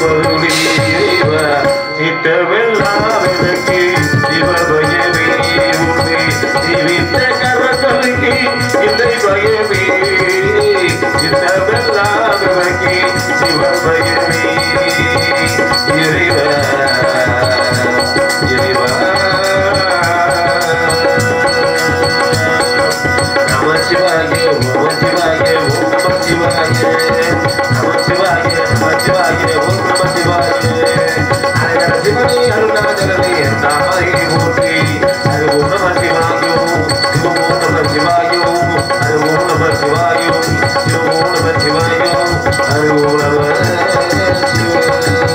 பருளி இறைவா சித்தமெல்லாம் எனக்கு சிவபயமே உண்டு ஜீவித்த கரங்களுக்கு இல்லை பயமே சித்தமெல்லாம் எனக்கு சிவபயமே இறைவா இறைவா நமச்சிவாய ஓம் சிவாய ஓம் நம சிவாய நமச்சிவாய நமச்சிவாய ஓம் நம சிவாய அழகர சிவனே அருணாச்சலனே தாமரை போற்றி அது ஓம் நம சிவாயோ சிவம் ஓம் நம சிவாயோ அது ஓம் நம சிவாயோ சிவம் ஓம் நம சிவாயோ அது ஓம் நம சிவாய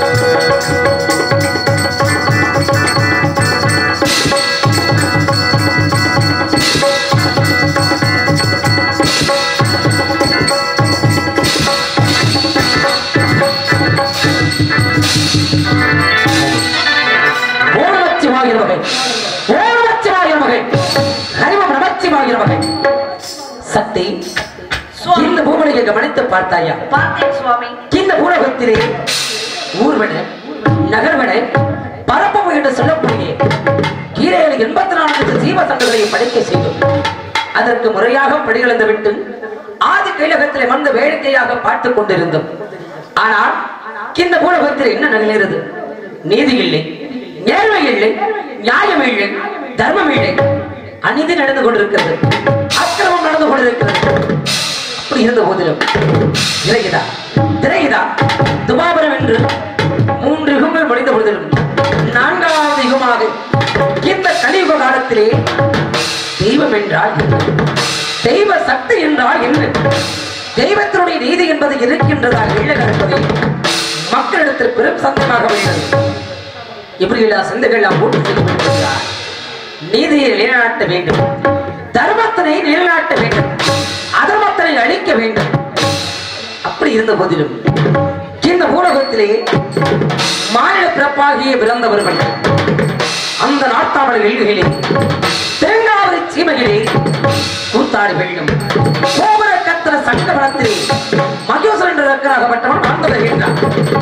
ஓணமச்சிவாய வகை ஓணமச்சிவாய வகை ஹரிமம் நமச்சிவாய வகை சக்தி இந்த பூமணியை கவனித்து பார்த்தாயா பார்த்தேன் சுவாமி இந்த ஊடகத்திலே ஊர்வன நகர்வன பரப்பவு என்று சொல்லக்கூடிய கீரையில் எண்பத்தி நான்கு ஜீவ சங்கங்களை படிக்க செய்தோம் அதற்கு முறையாக படிகளந்து விட்டு ஆதி கைலகத்திலே வந்து வேடிக்கையாக பார்த்துக் கொண்டிருந்தோம் ஆனால் இந்த ஊடகத்தில் என்ன நிகழ்கிறது நீதி இல்லை நேர்மை இல்லை நியாயம் இல்லை தர்மம் இல்லை அநீதி நடந்து கொண்டிருக்கிறது அக்கிரமம் நடந்து கொண்டிருக்கிறது அப்படி இருந்த போதிலும் திரையிதா திரையிதா துபாபரம் என்று மூன்று யுகங்கள் முடிந்த பொழுதிலும் நான்காவது யுகமாக இந்த கலியுக காலத்திலே தெய்வம் என்றால் என்ன தெய்வ சக்தி என்றால் என்ன தெய்வத்தினுடைய நீதி என்பது இருக்கின்றதா இல்லை என்பதை மக்களிடத்தில் பெரும் சந்தமாக உள்ளது இப்படியெல்லாம் சிந்தைகள் நாம் போட்டு செய்ய வேண்டும் என்றால் நீதியை நிலைநாட்ட வேண்டும் தர்மத்தினை நிலைநாட்ட வேண்டும் அதர்மத்தினை அழிக்க வேண்டும் அப்படி இருந்த போதிலும் இந்த ஊடகத்திலே மாநில பிறப்பாகிய பிறந்தவர்கள் அந்த நாட்டாளர் எழுதுகளே தேங்காவரி சீமைகளே கூத்தாடி வெள்ளும் கோபுர கத்திர சங்கபலத்திலே மகேஸ்வரன் என்ற ரக்கராகப்பட்டவன் வாழ்ந்து வருகின்றான்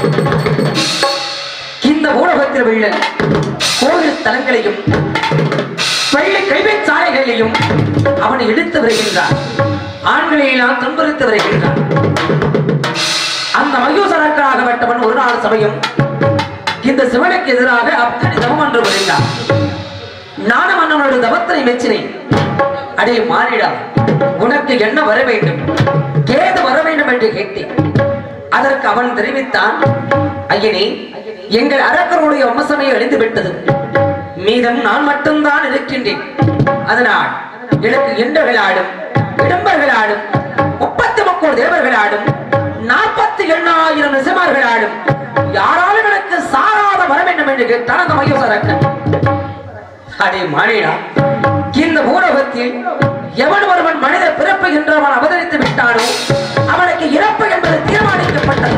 இந்த ஊடகத்தில் உள்ள கோவில் தலங்களையும் வெள்ளை கல்வி சாலைகளையும் அவன் இழுத்து வருகின்றான் ஆண்களை எல்லாம் துன்புறுத்து வருகின்றான் அந்த மயூசரக்கராகப்பட்டவன் ஒரு நாள் சமயம் இந்த சிவனுக்கு எதிராக அப்தடி தவம் என்று வருகிறான் நானும் அண்ணனோட தவத்தினை மெச்சினேன் அடே மாறிடா உனக்கு என்ன வர வேண்டும் கேது வர வேண்டும் என்று கேட்டேன் அதற்கு அவன் தெரிவித்தான் ஐயனே எங்கள் அரக்கருடைய வம்சமே அழிந்து விட்டது மீதம் நான் மட்டும்தான் இருக்கின்றேன் அதனால் எனக்கு எண்டர்களாடும் இடம்பர்களாடும் முப்பத்தி முக்கோடு தேவர்களாடும் நாற்பத்தி எண்ணாயிரம் நிசமார்களாடும் யாராலும் எனக்கு சாராத வர வேண்டும் என்று கேட்டான் அந்த மயூசரக்கன் அடே மானிடா இந்த ஊடகத்தில் எவன் ஒருவன் மனித பிறப்பு என்றவன் அவதரித்து விட்டானோ அவனுக்கு இறப்பு என்பது தீர்மானிக்கப்பட்டது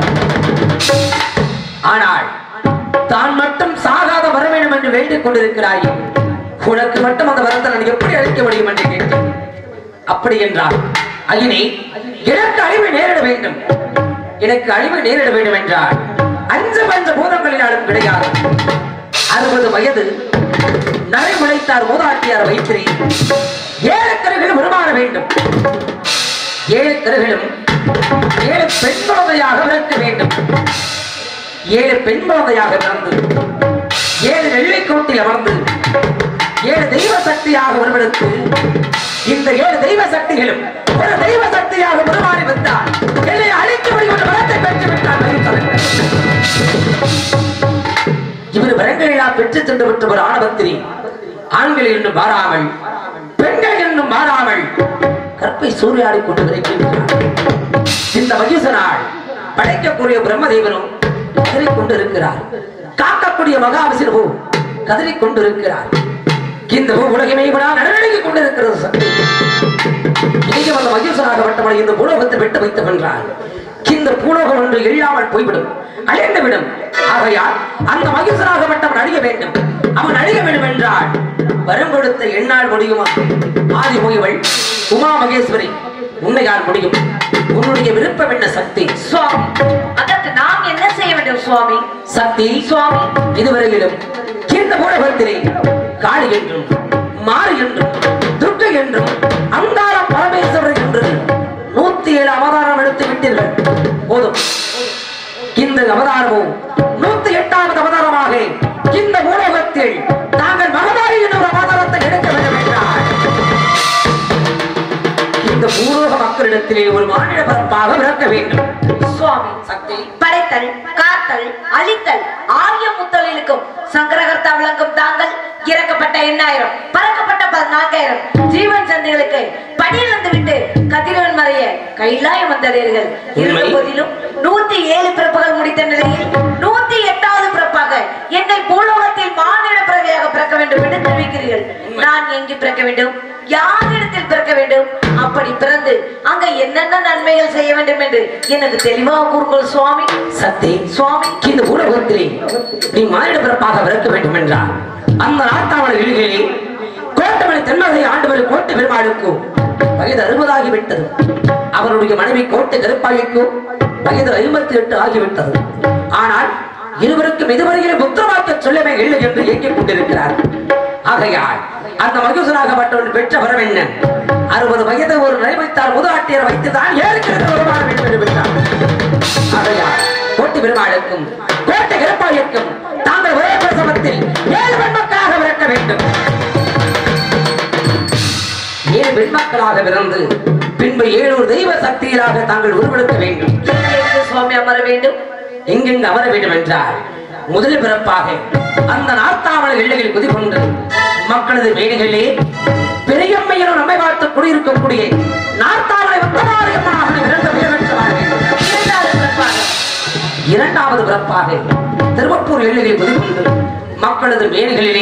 ஆனால் தான் மட்டும் சாகாத வர வேண்டும் என்று வேண்டிக் கொண்டிருக்கிறாய் உனக்கு மட்டும் அந்த வரத்தை நான் எப்படி அளிக்க முடியும் என்று கேட்டேன் அப்படி என்றால் ஐயனே எனக்கு அழிவு நேரிட வேண்டும் எனக்கு அழிவு நேரிட வேண்டும் என்றால் அஞ்சு பஞ்ச பூதங்களினாலும் கிடையாது அறுபது வயது நரைமுளைத்தார் மூதாட்டியார் வைத்திரி ஏழு கருகளும் உருமாற வேண்டும் ஏழு கருகளும் ஏழு பெண் குழந்தையாக பிறக்க வேண்டும் ஏழு பெண் குழந்தையாக பிறந்து ஏழு நெல்லைக்கோட்டில் அமர்ந்து ஏழு தெய்வ சக்தியாக உருவெடுத்து இந்த ஏழு தெய்வ சக்திகளும் ஒரு தெய்வ சக்தியாக உருமாறி வந்தால் என்னை அழிக்க முடியும் என்ற வரத்தை பெற்று விட்டார் மகிழ்ச்சி இவர் வரங்கள் எல்லாம் பெற்று சென்று விட்ட ஒரு ஆணவத்திரி ஆண்கள் என்று மாறாமல் பெண்கள் என்றும் மாறாமல் கற்பை சூறையாடி கொண்டு விரைக்கின்றார் இந்த மகிஷனால் படைக்கக்கூடிய பிரம்மதேவனும் கதறிக் கொண்டிருக்கிறார் காக்கக்கூடிய மகாவிஷ்ணுவும் கதறிக் கொண்டிருக்கிறார் இந்த பூ உலகமே கூட நடவடிக்கை கொண்டிருக்கிறது சக்தி இங்கே வந்த மகேஸ்வராகப்பட்டவனை இந்த பூலோகத்தை விட்டு வைத்து வென்றார் இந்த பூலோகம் ஒன்று இல்லாமல் போய்விடும் அழிந்து விடும் ஆகையால் அந்த மகேஸ்வராகப்பட்டவன் அழிய வேண்டும் அவன் அழிய வேண்டும் என்றால் வரம் கொடுத்த எண்ணால் முடியுமா ஆதி முயவள் உமா மகேஸ்வரி உன்னையால் முடியும் உன்னுடைய விருப்பம் என்ன சக்தி சுவாமி அதற்கு நாம் என்ன செய்ய வேண்டும் சுவாமி சக்தி சுவாமி இதுவரையிலும் இந்த ஊடகத்திலே காளி என்றும் மாறு என்றும் துர்க்கை என்றும் அங்கார பரமேஸ்வரர் என்று நூத்தி ஏழு அவதாரம் எடுத்து விட்டீர்கள் போதும் இந்த அவதாரமும் நூத்தி எட்டாவது அவதாரமாக இந்த ஊடகத்தில் தாங்கள் மகதாரி என்ற ஒரு அவதாரத்தை எடுக்க வேண்டும் என்றார் இந்த பூலோக மக்களிடத்திலே ஒரு மாநில பரப்பாக பிறக்க வேண்டும் சுவாமி சக்தி படைத்தல் காத்தல் அழித்தல் ஆகிய முத்தொழிலுக்கும் சங்கரகர்த்தா விளங்கும் தாங்கள் இறக்கப்பட்ட எண்ணாயிரம் பறக்கப்பட்ட பதினான்காயிரம் ஜீவன் சந்தைகளுக்கு படியிலிருந்து விட்டு கதிரவன் மறைய கைலாயம் வந்தடையீர்கள் இருந்த உண்மை. போதிலும் நூத்தி ஏழு பிறப்புகள் முடித்த நிலையில் நூத்தி எட்டாவது பிறப்பாக என்னை பூலோகத்தில் மானிட பிறவியாக பிறக்க வேண்டும் என்று தெரிவிக்கிறீர்கள் நான் எங்கு பிறக்க வேண்டும் யாரிடத்தில் பிறக்க வேண்டும் அப்படி பிறந்து அங்க என்னென்ன நன்மைகள் செய்ய வேண்டும் என்று எனக்கு தெளிவாக கூறுங்கள் சுவாமி சக்தி சுவாமி இந்த ஊடகத்திலே நீ மானிட பிறப்பாக பிறக்க வேண்டும் என்றார் அந்த நாட்டாவள இழுகையிலே கோட்டமலை தென்மலை ஆண்டவர் கோட்டை பெருமாளுக்கு வயது அறுபதாகி விட்டது அவருடைய மனைவி கோட்டை கருப்பாகிக்கு வயது ஐம்பத்தி எட்டு ஆகிவிட்டது ஆனால் இருவருக்கும் இதுவரையிலும் புத்திரவாக்க சொல்லவே இல்லை என்று இயக்கிக் கொண்டிருக்கிறார் ஆகையால் அந்த மகிழ்சனாகப்பட்டவன் பெற்ற வரம் என்ன அறுபது வயது ஒரு நிறைவைத்தார் முதலாட்டியர் வைத்துதான் ஏற்கிறது வருமானம் என்பது விட்டார் ஆகையால் கோட்டை பெருமாளுக்கும் கோட்டை கிருப்பாளிக்கும் தாங்கள் ஒரே பிரசவத்தில் ஏழு பெண்மக்களாக பிறக்க வேண்டும் ஏழு பெண்மக்களாக பிறந்து பின்பு ஏழூர் தெய்வ சக்தியிலாக தாங்கள் உருவெடுக்க வேண்டும் எங்கே சுவாமி அமர வேண்டும் எங்கெங்கு அமர வேண்டும் என்றால் முதல் பிறப்பாக அந்த நார்த்தாவள எல்லையில் குதிகொண்டு மக்களது வீடுகளிலே பெரியம்மையரும் நம்மை பார்த்து குடியிருக்கக்கூடிய நார்த்தாவளை உத்தமாரியம்மனாக இரண்டு பேர் பெற்று வாழ வேண்டும் இரண்டாவது பிறப்பாக இரண்டாவது பிறப்பாக திருவப்பூர் எல்லையில் குதிகொண்டு மக்களது வேலைகளிலே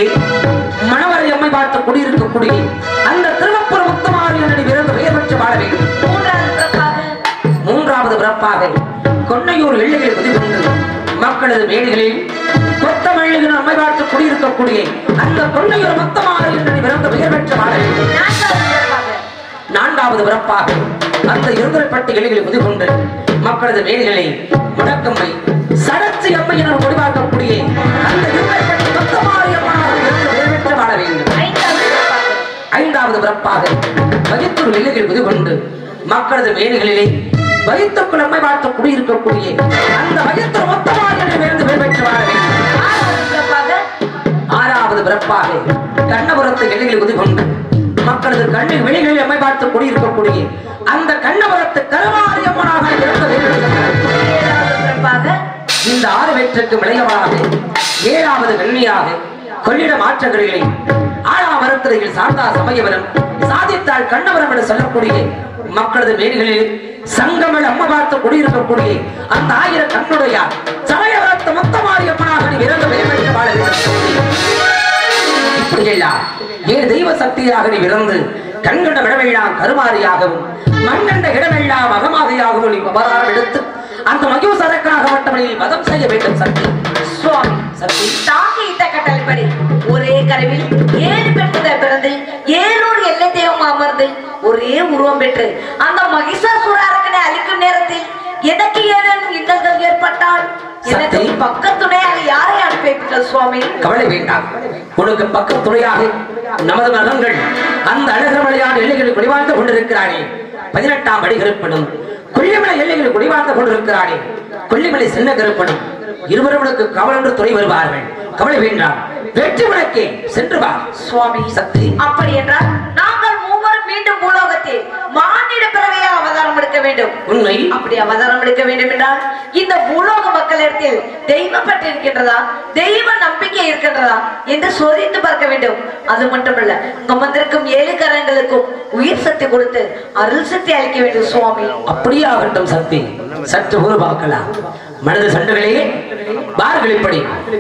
மணவரை அம்மை பார்த்து குடியிருக்கக்கூடிய அந்த திருவப்பூர் முத்தமாரியனை விருது பெயர் பெற்று வாழ வேண்டும் மூன்றாவது பிறப்பாக மூன்றாவது பிறப்பாக கொன்னையூர் எல்லையில் குதிகொண்டு மக்களது வேலைகளில் கொத்தமல்லிகள் அம்மை பார்த்து குடியிருக்கக்கூடிய அந்த கொன்னையூர் முத்தமாரியனை விருது பெயர் பெற்று வாழ வேண்டும் நான்காவது பிறப்பாக நான்காவது பிறப்பாக அந்த இருந்தரப்பட்ட எலிகளில் முதுகொண்டு மக்களது வேலைகளை முடக்கம்மை சடச்சி அம்மையினர் முடிவாக்கக்கூடிய அந்த இருந்தரப்பட்ட மொத்தமாரி அம்மனாக இருந்து நிறைவேற்ற வாழ வேண்டும் ஐந்தாவது பிறப்பாக ஐந்தாவது பிறப்பாக வகித்தூர் எல்லைகள் முதுகொண்டு மக்களது வேலைகளிலே வகித்துக்குள் அம்மை பார்த்து குடியிருக்கக்கூடிய அந்த வகித்தூர் மொத்தமாரி இருந்து நிறைவேற்ற வாழ வேண்டும் ஆறாவது பிறப்பாக ஆறாவது பிறப்பாக கண்ணபுரத்து எல்லையில் உதிகொண்டு மக்களது கண்ணில் வெளிகளில் அம்மை பார்த்து குடியிருக்கக்கூடிய அந்த கண்ணபுரத்து கருமாரி அம்மனாக இருந்து வேண்டுகிறார். ஏழாவது பிறப்பாக இந்த ஆறு வெற்றுக்கு விளையவாக ஏழாவது வெள்ளியாக கொள்ளிட மாற்றங்களிலே ஆறாம் மரத்திரையில் சார்ந்தா சமயவரம் சாதித்தால் கண்ணவரம் என்று சொல்லக்கூடிய மக்களது வேலிகளில் சங்கமில் அம்மா பார்த்து குடியிருக்கக்கூடிய அந்த ஆயிரம் கண்ணுடைய சமயவரத்து மொத்தமாரி அம்மனாக நீ இறந்து வேறு வாழ வேண்டும் இப்படியெல்லாம் ஏழு தெய்வ சக்தியாக நீ இறந்து கண்கண்ட இடமெல்லாம் கருமாரியாகவும் மண்கண்ட இடமெல்லாம் அகமாதியாகவும் நீ அவதாரம் எடுத்து அந்த மகிழ்சரக்கனாக மட்டும் நீ வதம் செய்ய வேண்டும் சக்தி சுவாமி சக்தி தாங்கி இட்ட கட்டளைப்படி ஒரே கருவில் ஏழு பெண்கள் பிறந்து ஏழூர் எல்லை தெய்வம் அமர்ந்து ஒரே உருவம் பெற்று அந்த மகிஷாசுர அரக்கனை அழிக்கும் நேரத்தில் எனக்கு ஏதேனும் இன்னல்கள் ஏற்பட்டால் எனக்கு சக்தி. பக்கத்துணையாக யாரை அனுப்பி வைப்பீர்கள் சுவாமி கவலை வேண்டாம் உனக்கு பக்க துணையாக நமது மகன்கள் அந்த அழகமலையான எல்லைகளில் குடிவாழ்ந்து கொண்டிருக்கிறானே பதினெட்டாம் படி கருப்பனும் கொல்லிமலை எல்லைகளில் குடிவாழ்ந்து கொண்டிருக்கிறானே கொல்லிமலை சின்ன கருப்பனும் இருவருவனுக்கு கவலன்று துணை வருவார்கள் கவலை வேண்டாம் வெற்றி விளக்கே சென்று வா சுவாமி சக்தி அப்படி என்றால் நாங்கள் மூவரும் மீண்டும் பூலோகத்தில் மானிட பிறவையா அவதாரம் எடுக்க வேண்டும் உண்மை அப்படி அவதாரம் எடுக்க வேண்டும் என்றால் இந்த பூலோக மக்களிடத்தில் தெய்வம் பற்றி இருக்கின்றதா தெய்வ நம்பிக்கை இருக்கின்றதா என்று சோதித்து பார்க்க வேண்டும் அது மட்டுமல்ல இங்க வந்திருக்கும் ஏழு கரங்களுக்கும் உயிர் சக்தி கொடுத்து அருள் சக்தி அளிக்க வேண்டும் சுவாமி அப்படியே ஆகட்டும் சக்தி சற்று ஊர் பார்க்கலாம் மனது சண்டுகளே பார்கள் இப்படி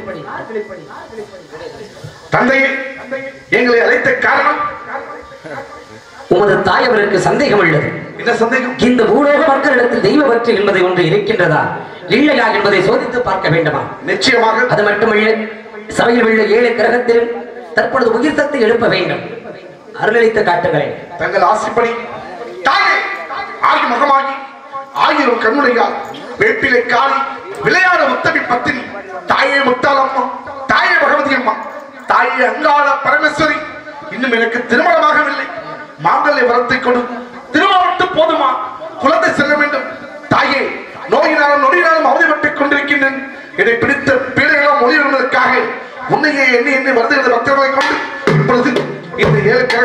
தந்தை எங்களை அழைத்த காரணம் உமது தாயவருக்கு சந்தேகம் உள்ளது என்ன சந்தேகம் இந்த பூலோக மக்களிடத்தில் தெய்வ பற்று என்பதை ஒன்று இருக்கின்றதா இல்லையா என்பதை சோதித்து பார்க்க வேண்டுமா நிச்சயமாக அது மட்டுமல்ல சபையில் உள்ள ஏழு கிரகத்திலும் தற்பொழுது உயிர் சக்தி எழுப்ப வேண்டும் அருளளித்த காட்டுகிறேன் தங்கள் ஆசைப்படி தாயே ஆகி முகமாகி ஆயிரம் கண்ணுடையால் வேப்பிலை காளி விளையாட உத்தமி பத்தினி தாயே முத்தாளம்மா தாயே பகவதி அம்மா தாயே அங்காள பரமேஸ்வரி இன்னும் எனக்கு திருமணமாகவில்லை மாங்கல்ய வரத்தை கொடு திருமணத்து போதுமா குழந்தை செல்ல வேண்டும் தாயே நோயினாலும் நொடியினாலும் அவதிப்பட்டுக் கொண்டிருக்கின்றேன் என்னை பிடித்த பீடைகளும் ஒளிவிடுவதற்காக உன்னையே எண்ணி எண்ணி வருதுகிற பக்தர்களை கொண்டு இப்பொழுது இந்த ஏழு கிரக